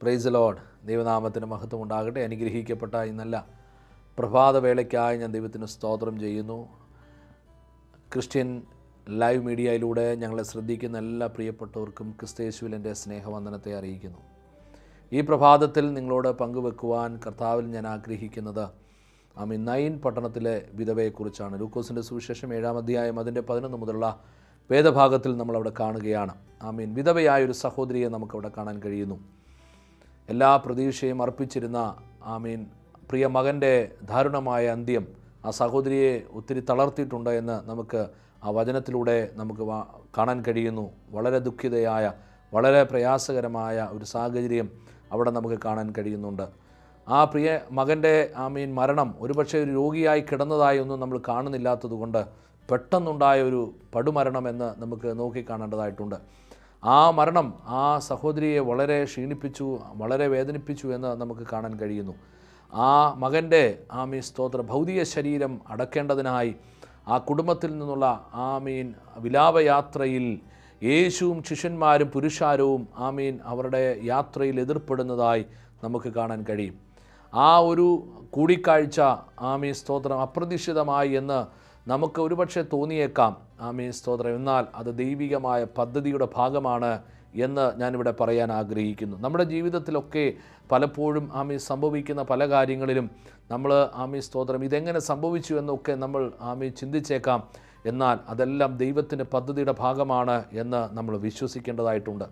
price load ദൈവനാമത്തിന് മഹത്വം ഉണ്ടാകട്ടെ അനുഗ്രഹിക്കപ്പെട്ട ഈ നല്ല പ്രഭാതവേളയ്ക്കായി ഞാൻ ദൈവത്തിന് സ്തോത്രം ചെയ്യുന്നു ക്രിസ്ത്യൻ ലൈവ് മീഡിയയിലൂടെ ഞങ്ങളെ ശ്രദ്ധിക്കുന്ന എല്ലാ പ്രിയപ്പെട്ടവർക്കും ക്രിസ്തയേശുവിൽ എൻ്റെ സ്നേഹവന്ദനത്തെ അറിയിക്കുന്നു ഈ പ്രഭാതത്തിൽ നിങ്ങളോട് പങ്കുവെക്കുവാൻ കർത്താവിൽ ഞാൻ ആഗ്രഹിക്കുന്നത് ആമി നൈൻ പട്ടണത്തിലെ വിധവയെക്കുറിച്ചാണ് ലൂക്കോസിൻ്റെ സുവിശേഷം ഏഴാം അധ്യായം അതിൻ്റെ പതിനൊന്ന് മുതലുള്ള വേദഭാഗത്തിൽ നമ്മളവിടെ കാണുകയാണ് ആമീൻ വിധവയായ ഒരു സഹോദരിയെ നമുക്കവിടെ കാണാൻ കഴിയുന്നു എല്ലാ പ്രതീക്ഷയും അർപ്പിച്ചിരുന്ന ആമീൻ പ്രിയ മകൻ്റെ ദാരുണമായ അന്ത്യം ആ സഹോദരിയെ ഒത്തിരി തളർത്തിയിട്ടുണ്ട് എന്ന് നമുക്ക് ആ വചനത്തിലൂടെ നമുക്ക് വാ- കാണാൻ കഴിയുന്നു വളരെ ദുഃഖിതയായ വളരെ പ്രയാസകരമായ ഒരു സാഹചര്യം അവിടെ നമുക്ക് കാണാൻ കഴിയുന്നുണ്ട് ആ പ്രിയ മകൻ്റെ ആമീൻ മരണം ഒരുപക്ഷെ ഒരു രോഗിയായി കിടന്നതായി ഒന്നും നമ്മൾ കാണുന്നില്ലാത്തതുകൊണ്ട് പെട്ടെന്നുണ്ടായ ഒരു പടുമരണം എന്ന് നമുക്ക് നോക്കിക്കാണേണ്ടതായിട്ടുണ്ട് ആ മരണം ആ സഹോദരിയെ വളരെ ക്ഷീണിപ്പിച്ചു വളരെ വേദനിപ്പിച്ചു എന്ന് നമുക്ക് കാണാൻ കഴിയുന്നു ആ മകൻ്റെ ആമീൻ സ്തോത്ര ഭൗതിക ശരീരം അടക്കേണ്ടതിനായി ആ കുടുംബത്തിൽ നിന്നുള്ള ആമീൻ വിലാപയാത്രയിൽ യേശുവും ശിഷ്യന്മാരും പുരുഷാരവും ആമീൻ അവരുടെ യാത്രയിൽ എതിർപ്പെടുന്നതായി നമുക്ക് കാണാൻ കഴിയും ആ ഒരു കൂടിക്കാഴ്ച ആമീ സ്തോത്രം അപ്രതീക്ഷിതമായി എന്ന് നമുക്ക് ഒരുപക്ഷെ തോന്നിയേക്കാം ആമീ സ്തോത്രം എന്നാൽ അത് ദൈവികമായ പദ്ധതിയുടെ ഭാഗമാണ് എന്ന് ഞാനിവിടെ പറയാൻ ആഗ്രഹിക്കുന്നു നമ്മുടെ ജീവിതത്തിലൊക്കെ പലപ്പോഴും ആമീ സംഭവിക്കുന്ന പല കാര്യങ്ങളിലും നമ്മൾ ആമീ സ്തോത്രം ഇതെങ്ങനെ സംഭവിച്ചു എന്നൊക്കെ നമ്മൾ ആമീ ചിന്തിച്ചേക്കാം എന്നാൽ അതെല്ലാം ദൈവത്തിൻ്റെ പദ്ധതിയുടെ ഭാഗമാണ് എന്ന് നമ്മൾ വിശ്വസിക്കേണ്ടതായിട്ടുണ്ട്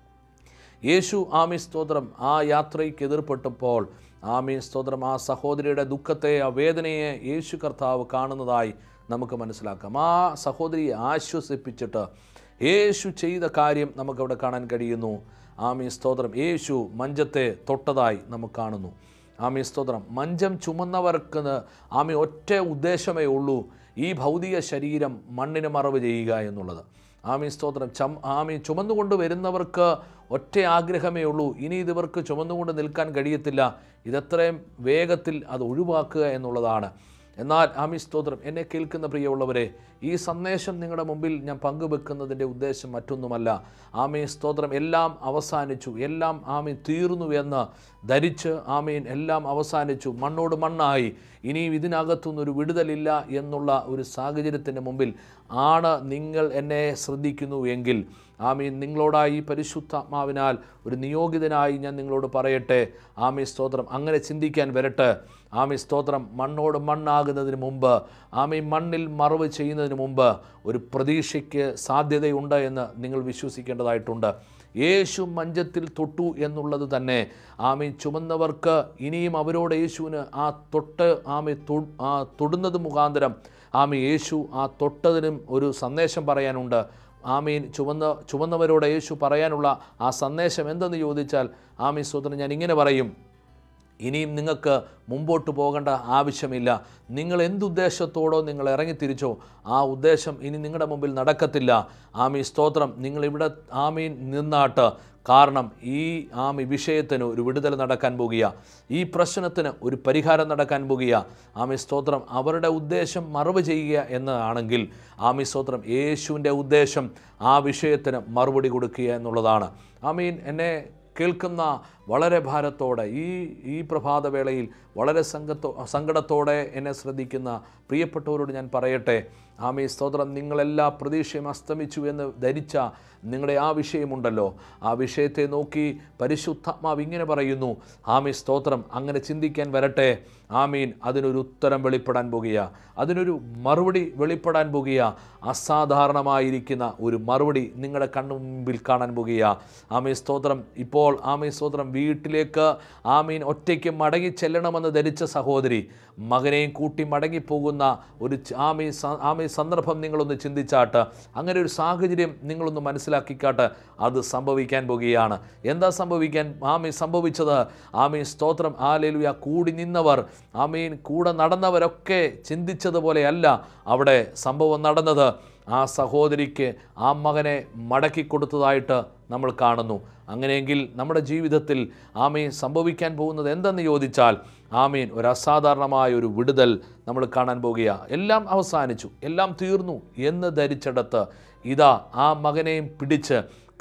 യേശു ആമി സ്തോത്രം ആ യാത്രയ്ക്ക് എതിർപ്പെട്ടപ്പോൾ ആമി സ്തോത്രം ആ സഹോദരിയുടെ ദുഃഖത്തെ ആ വേദനയെ യേശു കർത്താവ് കാണുന്നതായി നമുക്ക് മനസ്സിലാക്കാം ആ സഹോദരിയെ ആശ്വസിപ്പിച്ചിട്ട് യേശു ചെയ്ത കാര്യം നമുക്കവിടെ കാണാൻ കഴിയുന്നു ആമി സ്തോത്രം യേശു മഞ്ചത്തെ തൊട്ടതായി നമുക്ക് കാണുന്നു ആമി സ്തോത്രം മഞ്ചം ചുമന്നവർക്ക് ആമി ഒറ്റ ഉദ്ദേശമേ ഉള്ളൂ ഈ ഭൗതിക ശരീരം മണ്ണിന് മറവ് ചെയ്യുക എന്നുള്ളത് ആമി സ്തോത്രം ചം ആമി ചുമന്നുകൊണ്ട് വരുന്നവർക്ക് ഒറ്റ ആഗ്രഹമേ ഉള്ളൂ ഇനി ഇതിവർക്ക് ചുമന്നുകൊണ്ട് നിൽക്കാൻ കഴിയത്തില്ല ഇതെത്രയും വേഗത്തിൽ അത് ഒഴിവാക്കുക എന്നുള്ളതാണ് എന്നാൽ ആമി സ്തോത്രം എന്നെ കേൾക്കുന്ന പ്രിയമുള്ളവരെ ഈ സന്ദേശം നിങ്ങളുടെ മുമ്പിൽ ഞാൻ പങ്കുവെക്കുന്നതിൻ്റെ ഉദ്ദേശം മറ്റൊന്നുമല്ല ആമീ സ്തോത്രം എല്ലാം അവസാനിച്ചു എല്ലാം ആമീൻ തീർന്നു എന്ന് ധരിച്ച് ആമീൻ എല്ലാം അവസാനിച്ചു മണ്ണോട് മണ്ണായി ഇനിയും ഇതിനകത്തുനിന്നൊരു വിടുതലില്ല എന്നുള്ള ഒരു സാഹചര്യത്തിൻ്റെ മുമ്പിൽ ആണ് നിങ്ങൾ എന്നെ ശ്രദ്ധിക്കുന്നു എങ്കിൽ ആമീൻ നിങ്ങളോടായി ഈ പരിശുദ്ധാത്മാവിനാൽ ഒരു നിയോഗിതനായി ഞാൻ നിങ്ങളോട് പറയട്ടെ ആമീ സ്തോത്രം അങ്ങനെ ചിന്തിക്കാൻ വരട്ടെ ആമി സ്തോത്രം മണ്ണോട് മണ്ണാകുന്നതിന് മുമ്പ് ആമി മണ്ണിൽ മറവ് ചെയ്യുന്നതിന് മുമ്പ് ഒരു പ്രതീക്ഷയ്ക്ക് സാധ്യതയുണ്ട് എന്ന് നിങ്ങൾ വിശ്വസിക്കേണ്ടതായിട്ടുണ്ട് യേശു മഞ്ചത്തിൽ തൊട്ടു എന്നുള്ളത് തന്നെ ആമി ചുമന്നവർക്ക് ഇനിയും അവരോട് യേശുവിന് ആ തൊട്ട് ആമി തൊ- ആ തൊടുന്നത് മുഖാന്തരം ആമി യേശു ആ തൊട്ടതിനും ഒരു സന്ദേശം പറയാനുണ്ട് ആമീൻ ചുവന്ന ചുവന്നവരോട് യേശു പറയാനുള്ള ആ സന്ദേശം എന്തെന്ന് ചോദിച്ചാൽ ആമി സ്വതന്ത്രം ഞാൻ ഇങ്ങനെ പറയും ഇനിയും നിങ്ങൾക്ക് മുമ്പോട്ട് പോകേണ്ട ആവശ്യമില്ല നിങ്ങൾ എന്തുദ്ദേശത്തോടോ നിങ്ങൾ ഇറങ്ങിത്തിരിച്ചോ ആ ഉദ്ദേശം ഇനി നിങ്ങളുടെ മുമ്പിൽ നടക്കത്തില്ല ആമി സ്തോത്രം നിങ്ങളിവിടെ ആമീൻ നിന്നാട്ട് കാരണം ഈ ആമി വിഷയത്തിന് ഒരു വിടുതൽ നടക്കാൻ പോകുക ഈ പ്രശ്നത്തിന് ഒരു പരിഹാരം നടക്കാൻ പോകുക ആമി സ്തോത്രം അവരുടെ ഉദ്ദേശം മറവ് ചെയ്യുക എന്നതാണെങ്കിൽ ആമി സ്തോത്രം യേശുവിൻ്റെ ഉദ്ദേശം ആ വിഷയത്തിന് മറുപടി കൊടുക്കുക എന്നുള്ളതാണ് ആമീൻ എന്നെ കേൾക്കുന്ന വളരെ ഭാരത്തോടെ ഈ ഈ പ്രഭാതവേളയിൽ വളരെ സംഘത്തോ സങ്കടത്തോടെ എന്നെ ശ്രദ്ധിക്കുന്ന പ്രിയപ്പെട്ടവരോട് ഞാൻ പറയട്ടെ ആമീ സ്തോത്രം നിങ്ങളെല്ലാ പ്രതീക്ഷയും അസ്തമിച്ചു എന്ന് ധരിച്ച നിങ്ങളുടെ ആ വിഷയമുണ്ടല്ലോ ആ വിഷയത്തെ നോക്കി പരിശുദ്ധാത്മാവ് ഇങ്ങനെ പറയുന്നു ആമീ സ്തോത്രം അങ്ങനെ ചിന്തിക്കാൻ വരട്ടെ ആമീൻ അതിനൊരു ഉത്തരം വെളിപ്പെടാൻ പോകുക അതിനൊരു മറുപടി വെളിപ്പെടാൻ പോകുക അസാധാരണമായിരിക്കുന്ന ഒരു മറുപടി നിങ്ങളുടെ കണ്ണു മുമ്പിൽ കാണാൻ പോകുക ആമീൻ സ്തോത്രം ഇപ്പോൾ ആമീൻ സ്തോത്രം വീട്ടിലേക്ക് ആമീൻ ഒറ്റയ്ക്ക് മടങ്ങി ചെല്ലണമെന്ന് ധരിച്ച സഹോദരി മകനെയും കൂട്ടി മടങ്ങിപ്പോകുന്ന ഒരു ച- ആമീ സ- ആമീ സന്ദർഭം നിങ്ങളൊന്ന് ചിന്തിച്ചാട്ട് അങ്ങനെ ഒരു സാഹചര്യം നിങ്ങളൊന്ന് മനസ്സിലാക്കിക്കാട്ട് അത് സംഭവിക്കാൻ പോകുകയാണ് എന്താ സംഭവിക്കാൻ ആമീൻ സംഭവിച്ചത് ആമീൻ സ്തോത്രം ആലേലുയ കൂടി നിന്നവർ ആമീൻ കൂടെ നടന്നവരൊക്കെ ചിന്തിച്ചതുപോലെയല്ല അവിടെ സംഭവം നടന്നത് ആ സഹോദരിക്ക് ആ മകനെ മടക്കി കൊടുത്തതായിട്ട് നമ്മൾ കാണുന്നു അങ്ങനെയെങ്കിൽ നമ്മുടെ ജീവിതത്തിൽ ആമീൻ സംഭവിക്കാൻ പോകുന്നത് എന്തെന്ന് ചോദിച്ചാൽ ആമീൻ ഒരു അസാധാരണമായ ഒരു വിടുതൽ നമ്മൾ കാണാൻ പോകുക എല്ലാം അവസാനിച്ചു എല്ലാം തീർന്നു എന്ന് ധരിച്ചിടത്ത് ഇതാ ആ മകനെയും പിടിച്ച്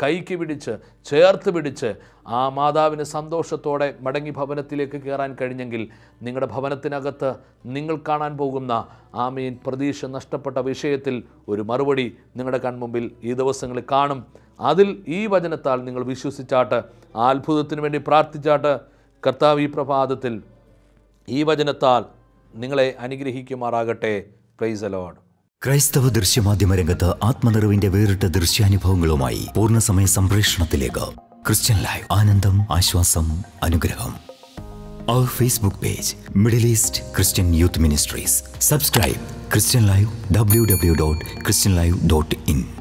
കൈക്ക് പിടിച്ച് ചേർത്ത് പിടിച്ച് ആ മാതാവിന് സന്തോഷത്തോടെ മടങ്ങി ഭവനത്തിലേക്ക് കയറാൻ കഴിഞ്ഞെങ്കിൽ നിങ്ങളുടെ ഭവനത്തിനകത്ത് നിങ്ങൾ കാണാൻ പോകുന്ന ആമീൻ പ്രതീക്ഷ നഷ്ടപ്പെട്ട വിഷയത്തിൽ ഒരു മറുപടി നിങ്ങളുടെ കൺമുമ്പിൽ ഈ ദിവസങ്ങളിൽ കാണും അതിൽ ഈ വചനത്താൽ നിങ്ങൾ വിശ്വസിച്ചാട്ട് ആ അത്ഭുതത്തിന് വേണ്ടി പ്രാർത്ഥിച്ചാട്ട് കർത്താവ് ഈ പ്രഭാതത്തിൽ ഈ വചനത്താൽ നിങ്ങളെ അനുഗ്രഹിക്കുമാറാകട്ടെ പ്രൈസ് അലോഡ് ക്രൈസ്തവ ദൃശ്യമാധ്യമ രംഗത്ത് ആത്മനിറവിന്റെ വേറിട്ട ദൃശ്യാനുഭവങ്ങളുമായി പൂർണ്ണസമയ സംപ്രേഷണത്തിലേക്ക് ക്രിസ്ത്യൻ ലൈവ് ആനന്ദം ആശ്വാസം അനുഗ്രഹം അവർ Facebook page Middle East Christian youth ministries subscribe Christian live W W dot Christian live dot in